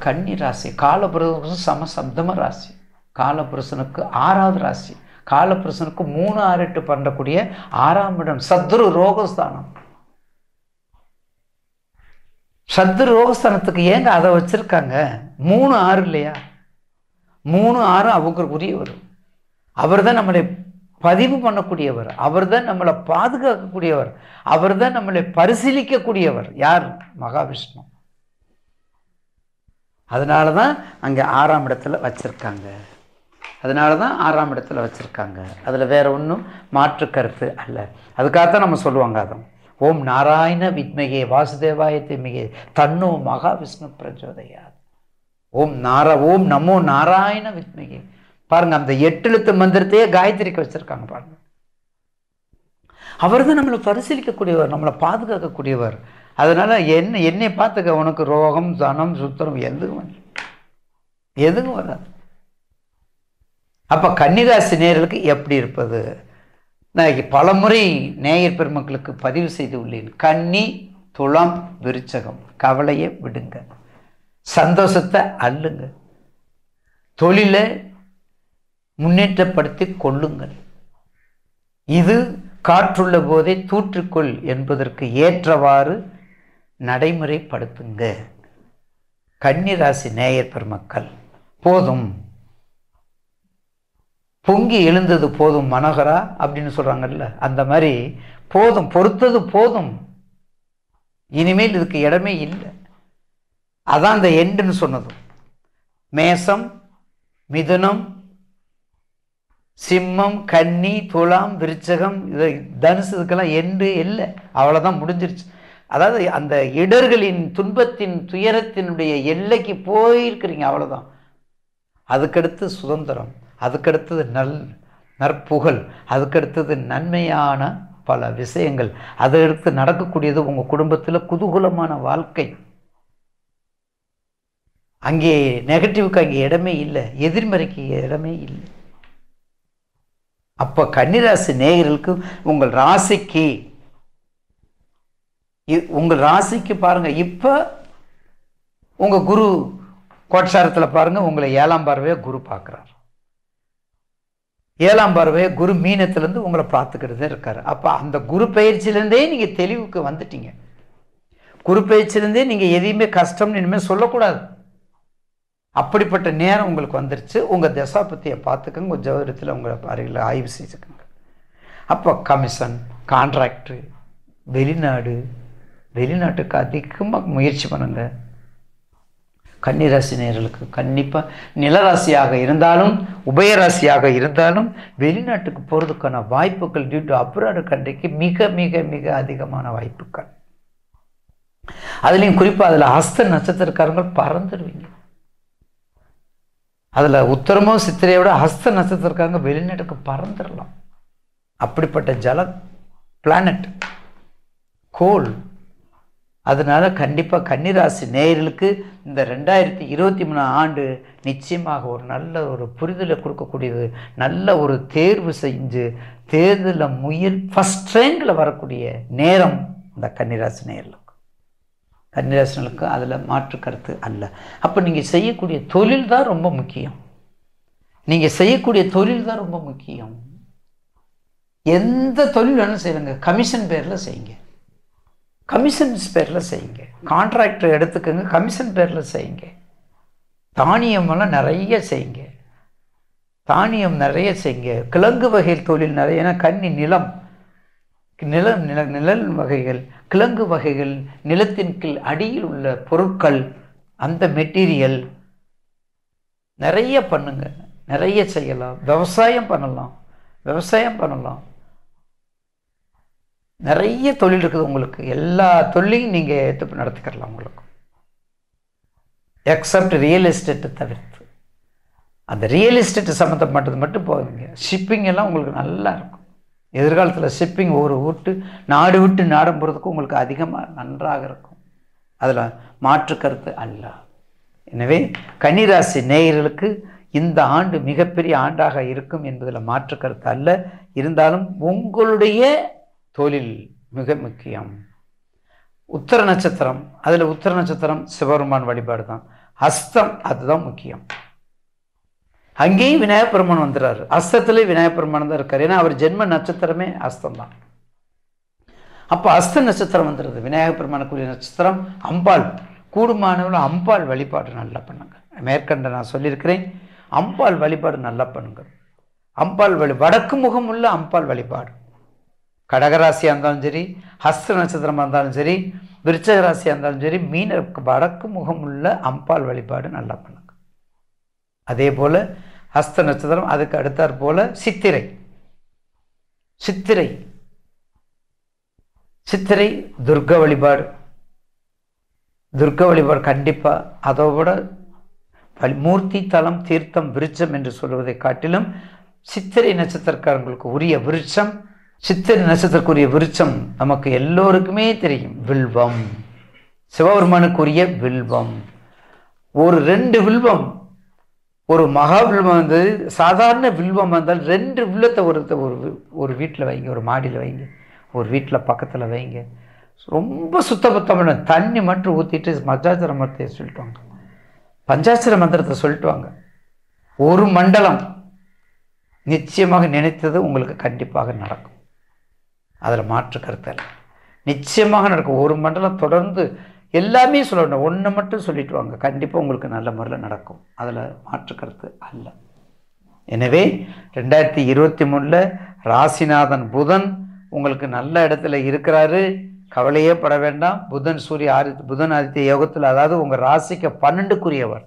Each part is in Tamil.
கன்னி ராசி காலபுருஷன் சமசப்தம ராசி காலபுருஷனுக்கு ஆறாவது ராசி காலபுருஷனுக்கு மூணு ஆறு எட்டு பண்ணக்கூடிய ஆறாம் இடம் சத்ரு ரோகஸ்தானம் சத்ரு ரோகஸ்தானத்துக்கு ஏங்க அதை வச்சிருக்காங்க மூணு ஆறு இல்லையா மூணு ஆறு அவங்களுக்குரியவர் அவர் தான் நம்மளை பதிவு பண்ணக்கூடியவர் அவர் தான் நம்மளை பாதுகாக்கக்கூடியவர் அவர் தான் நம்மளை பரிசீலிக்கக்கூடியவர் யார் மகாவிஷ்ணு அதனால தான் அங்கே ஆறாம் இடத்துல வச்சிருக்காங்க அதனால தான் ஆறாம் இடத்துல வச்சிருக்காங்க அதில் வேற ஒன்றும் மாற்று கருத்து அல்ல அதுக்காகத்தான் நம்ம சொல்லுவாங்க அதான் ஓம் நாராயண வித்மகே வாசுதேவாய திமிகே தன்னோ மகாவிஷ்ணு பிரச்சோதயா ஓம் நாரா ஓம் நமோ நாராயண வித்மகே பாருங்க அந்த எட்டு எழுத்து மந்திரத்தையே காயத்ரிக்கு வச்சிருக்காங்க பாருங்க அவர் தான் நம்மளை பரிசீலிக்கக்கூடியவர் நம்மளை பாதுகாக்கக்கூடியவர் அதனால என்ன என்னை பார்த்துக்க உனக்கு ரோகம் தனம் சுத்தரம் எதுவும் வரல. எதுவும் வராது அப்ப கன்னிராசி நேயர்களுக்கு எப்படி இருப்பது நான் பலமுறை நேயர் பெருமக்களுக்கு பதிவு செய்து உள்ளேன் கன்னி துலாம் விருச்சகம் கவலையை விடுங்க சந்தோஷத்தை அள்ளுங்க தொழிலை முன்னேற்றப்படுத்தி கொள்ளுங்கள் இது காற்றுள்ள போதே தூற்றுக்கொள் என்பதற்கு ஏற்றவாறு நடைமுறைப்படுத்துங்க கன்னிராசி நேயர் பெருமக்கள் போதும் பொங்கி எழுந்தது போதும் மனோகரா அப்படின்னு சொல்றாங்கல்ல அந்த மாதிரி போதும் பொறுத்தது போதும் இனிமேல் இதுக்கு இடமே இல்லை அதான் அந்த எண்டுன்னு சொன்னது மேசம் மிதுனம் சிம்மம் கன்னி துலாம் விருச்சகம் இது தனுசு இதுக்கெல்லாம் எண்டு இல்லை அவ்வளோதான் முடிஞ்சிருச்சு அதாவது அந்த இடர்களின் துன்பத்தின் துயரத்தினுடைய எல்லைக்கு போயிருக்கிறீங்க அவ்வளோதான் அதுக்கடுத்து சுதந்திரம் அதுக்கடுத்தது நல் நற்புகழ் அதுக்கடுத்தது நன்மையான பல விஷயங்கள் அதற்கு நடக்கக்கூடியது உங்கள் குடும்பத்தில் குதூகலமான வாழ்க்கை அங்கே நெகட்டிவ்க்கு அங்கே இடமே இல்லை எதிர்மறைக்கு இடமே இல்லை அப்போ கன்னிராசி நேயர்களுக்கு உங்கள் ராசிக்கு இ- உங்கள் ராசிக்கு பாருங்க இப்போ உங்க குரு கோட்சாரத்தில் பாருங்க உங்களை ஏழாம் பார்வையை குரு பார்க்குறார் ஏழாம் பார்வையை குரு மீனத்திலேருந்து உங்களை பார்த்துக்கிட்டு இருக்காரு அப்போ அந்த குரு பயிற்சியிலேருந்தே நீங்கள் தெளிவுக்கு வந்துட்டீங்க குரு பயிற்சியிலேருந்தே நீங்கள் எதையுமே கஷ்டம்னு இனிமேல் சொல்லக்கூடாது அப்படிப்பட்ட நேரம் உங்களுக்கு வந்துருச்சு உங்கள் தசாபத்தியை பார்த்துக்கங்க உங்கள் ஜோதிடத்தில் உங்களை அருகில் ஆய்வு செஞ்சுக்கோங்க அப்போ கமிஷன் கான்ட்ராக்டு வெளிநாடு வெளிநாட்டுக்கு அதிகமாக முயற்சி பண்ணுங்க கன்னிராசி நேயர்களுக்கு கண்டிப்பாக நிலராசியாக இருந்தாலும் உபயராசியாக இருந்தாலும் வெளிநாட்டுக்கு போகிறதுக்கான வாய்ப்புகள் டியூ டு அப்ராடு கண்ட்ரிக்கு மிக மிக மிக அதிகமான வாய்ப்புகள் அதுலேயும் குறிப்பாக அதில் ஹஸ்த நட்சத்திரக்காரங்க பறந்துடுவீங்க அதில் உத்தரமோ சித்திரையை விட ஹஸ்த நட்சத்திரக்காரங்க வெளிநாட்டுக்கு பறந்துடலாம் அப்படிப்பட்ட ஜல பிளானட் கோல் அதனால கண்டிப்பாக கன்னிராசி நேயர்களுக்கு இந்த ரெண்டாயிரத்தி இருபத்தி மூணு ஆண்டு நிச்சயமாக ஒரு நல்ல ஒரு புரிதலை கொடுக்கக்கூடியது நல்ல ஒரு தேர்வு செஞ்சு தேர்தலில் முயல் ஃபஸ்ட் ரேங்கில் வரக்கூடிய நேரம் இந்த கன்னிராசி நேயர்களுக்கு கன்னிராசினருக்கு அதில் மாற்று கருத்து அல்ல அப்போ நீங்கள் செய்யக்கூடிய தொழில் தான் ரொம்ப முக்கியம் நீங்கள் செய்யக்கூடிய தொழில் தான் ரொம்ப முக்கியம் எந்த தொழில் வேணாலும் செய்யுங்க கமிஷன் பேரில் செய்யுங்க கமிஷன்ஸ் பேரில் செய்யுங்க கான்ட்ராக்டர் எடுத்துக்கோங்க கமிஷன் பேரில் செய்யுங்க தானியமெல்லாம் நிறைய செய்யுங்க தானியம் நிறைய செய்யுங்க கிழங்கு வகை தொழில் நிறைய ஏன்னா கன்னி நிலம் நிலம் நில நிழல் வகைகள் கிழங்கு வகைகள் நிலத்தின் கீழ் அடியில் உள்ள பொருட்கள் அந்த மெட்டீரியல் நிறைய பண்ணுங்க நிறைய செய்யலாம் விவசாயம் பண்ணலாம் விவசாயம் பண்ணலாம் நிறைய தொழில் இருக்குது உங்களுக்கு எல்லா தொழிலையும் நீங்கள் எடுத்து நடத்திக்கிறலாம் உங்களுக்கு எக்ஸப்ட் ரியல் எஸ்டேட்டை தவிர்த்து அந்த ரியல் எஸ்டேட் சம்மந்தப்பட்டது மட்டும் போவீங்க ஷிப்பிங் எல்லாம் உங்களுக்கு நல்லா இருக்கும் எதிர்காலத்தில் ஷிப்பிங் ஒரு விட்டு நாடு விட்டு நாடம் போகிறதுக்கு உங்களுக்கு அதிகமாக நன்றாக இருக்கும் அதில் மாற்று கருத்து அல்ல எனவே கன்னிராசி நேயர்களுக்கு இந்த ஆண்டு மிகப்பெரிய ஆண்டாக இருக்கும் என்பதில் மாற்று கருத்து அல்ல இருந்தாலும் உங்களுடைய தொழில் மிக முக்கியம் உத்தர நட்சத்திரம் அதில் உத்தர நட்சத்திரம் சிவபெருமான் வழிபாடு தான் ஹஸ்தம் அதுதான் முக்கியம் அங்கேயும் விநாயகப் பெருமான் வந்துடுறாரு அஸ்தத்துலேயும் விநாயகப் பெருமான் தான் இருக்கார் ஏன்னா அவர் ஜென்ம நட்சத்திரமே அஸ்தம் தான் அப்போ அஸ்த நட்சத்திரம் வந்துடுது விநாயகப் பெருமானுக்குரிய நட்சத்திரம் அம்பாள் கூடுமானவள அம்பாள் வழிபாடு நல்லா பண்ணுங்க மேற்கண்ட நான் சொல்லியிருக்கிறேன் அம்பாள் வழிபாடு நல்லா பண்ணுங்க அம்பாள் வழி வடக்கு முகம் உள்ள அம்பாள் வழிபாடு கடகராசியாக இருந்தாலும் சரி ஹஸ்த நட்சத்திரமாக இருந்தாலும் சரி விருச்சக ராசியாக இருந்தாலும் சரி மீன வடக்கு முகம் உள்ள அம்பாள் வழிபாடு நல்லா பண்ணுங்க அதே போல் ஹஸ்த நட்சத்திரம் அதுக்கு அடுத்தாற் போல சித்திரை சித்திரை சித்திரை துர்க வழிபாடு துர்க வழிபாடு கண்டிப்பாக அதை விட வழி மூர்த்தி தலம் தீர்த்தம் விருட்சம் என்று சொல்வதை காட்டிலும் சித்திரை நட்சத்திரக்காரங்களுக்கு உரிய விருட்சம் சித்திரை நட்சத்திரக்குரிய விருட்சம் நமக்கு எல்லோருக்குமே தெரியும் வில்வம் சிவபெருமானுக்குரிய வில்வம் ஒரு ரெண்டு வில்வம் ஒரு மகா வில்வம் வந்து சாதாரண வில்வம் வந்தால் ரெண்டு வில்லத்தை ஒரு ஒரு வி- ஒரு வீட்டில் வைங்க ஒரு மாடியில் வைங்க ஒரு வீட்டில் பக்கத்தில் வைங்க ரொம்ப சுத்தபத்தமான தண்ணி மட்டும் ஊற்றிட்டு மஜாச்சர மரத்தை சொல்லிட்டு வாங்க பஞ்சாட்சர மந்திரத்தை சொல்லிட்டு வாங்க ஒரு மண்டலம் நிச்சயமாக நினைத்தது உங்களுக்கு கண்டிப்பாக நடக்கும் அதில் மாற்று கருத்து இல்லை நிச்சயமாக நடக்கும் ஒரு மண்டலம் தொடர்ந்து எல்லாமே சொல்லணும் ஒன்று மட்டும் சொல்லிட்டு வாங்க கண்டிப்பாக உங்களுக்கு நல்ல முறையில் நடக்கும் அதில் மாற்று கருத்து அல்ல எனவே ரெண்டாயிரத்தி இருபத்தி மூணில் ராசிநாதன் புதன் உங்களுக்கு நல்ல இடத்துல இருக்கிறாரு கவலையே பட வேண்டாம் புதன் சூரிய ஆதி புதன் ஆதித்ய யோகத்தில் அதாவது உங்கள் ராசிக்கு பன்னெண்டுக்குரியவர்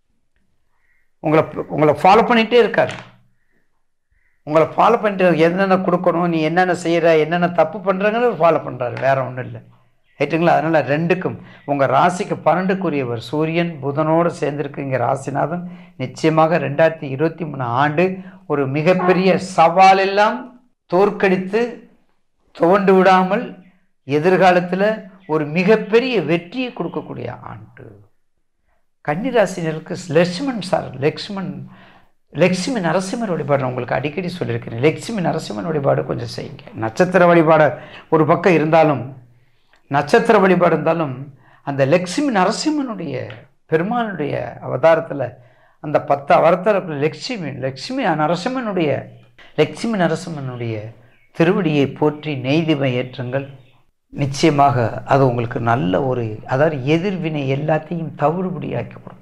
உங்களை உங்களை ஃபாலோ பண்ணிகிட்டே இருக்கார் உங்களை ஃபாலோ பண்ணிட்டு என்னென்ன கொடுக்கணும் நீ என்னென்ன செய்கிற என்னென்ன தப்பு பண்ணுறங்கன்னு ஃபாலோ பண்ணுறாரு வேற ஒன்றும் இல்லை ரைட்டுங்களா அதனால் ரெண்டுக்கும் உங்கள் ராசிக்கு பன்னெண்டுக்குரியவர் சூரியன் புதனோடு சேர்ந்திருக்குங்க ராசிநாதன் நிச்சயமாக ரெண்டாயிரத்தி இருபத்தி மூணு ஆண்டு ஒரு மிகப்பெரிய சவாலெல்லாம் தோற்கடித்து துவண்டு விடாமல் எதிர்காலத்தில் ஒரு மிகப்பெரிய வெற்றியை கொடுக்கக்கூடிய ஆண்டு கன்னிராசினருக்கு லட்சுமண் சார் லக்ஷ்மண் லக்ஷ்மி நரசிம்மர் வழிபாடு நான் உங்களுக்கு அடிக்கடி சொல்லியிருக்கிறேன் லக்ஷ்மி நரசிம்மன் வழிபாடு கொஞ்சம் செய்யுங்க நட்சத்திர வழிபாடு ஒரு பக்கம் இருந்தாலும் நட்சத்திர வழிபாடு இருந்தாலும் அந்த லக்ஷ்மி நரசிம்மனுடைய பெருமானுடைய அவதாரத்தில் அந்த பத்து அவதாரத்தில் லக்ஷ்மி லக்ஷ்மி நரசிம்மனுடைய லக்ஷ்மி நரசிம்மனுடைய திருவடியை போற்றி நெய்திமை ஏற்றுங்கள் நிச்சயமாக அது உங்களுக்கு நல்ல ஒரு அதாவது எதிர்வினை எல்லாத்தையும் தவிடுபடியாக்கி கொடுக்கும்